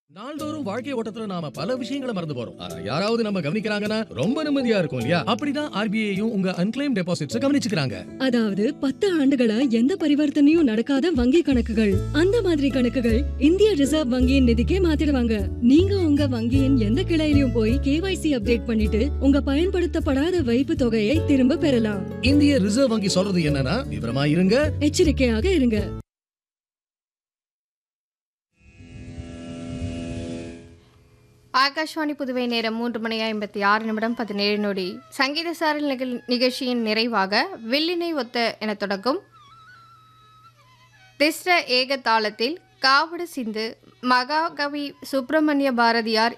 நாள்தோறும் வாழ்க்கை ஓட்டத்துல நாம பல விஷயங்களை மறந்து போறோம் ஆனா யாராவது நம்ம கவனிக்கிறாங்கன்னா ரொம்ப நிம்மதியா இருக்கும் இல்லையா அப்படிதான் ஆர்பிஐயும் உங்க அன்கிளைம் டெபாசிட்ஸ் கவனிச்சுக்கிறாங்க அதாவது பத்து ஆண்டுகளா எந்த பரிவர்த்தனையும் நடக்காத வங்கி கணக்குகள் அந்த மாதிரி கணக்குகள் இந்திய ரிசர்வ் வங்கியின் நிதிக்கே மாத்திடுவாங்க நீங்க உங்க வங்கியின் எந்த கிளையிலயும் போய் கேவைசி அப்டேட் பண்ணிட்டு உங்க பயன்படுத்தப்படாத வைப்பு தொகையை திரும்ப பெறலாம் இந்திய ரிசர்வ் வங்கி சொல்றது என்னன்னா விவரமா இருங்க எச்சரிக்கையாக இருங்க ஆகாஷ்வாணி புதுவை நேரம் மூன்று மணி ஐம்பத்தி ஆறு நிமிடம் பதினேழு நொடி சங்கீத சாரல் நிகழ் நிகழ்ச்சியின் நிறைவாக வில்லினை ஒத்த என தொடங்கும் திஸ்ர ஏக தாளத்தில் காவடு சிந்து மகாகவி சுப்பிரமணிய பாரதியார்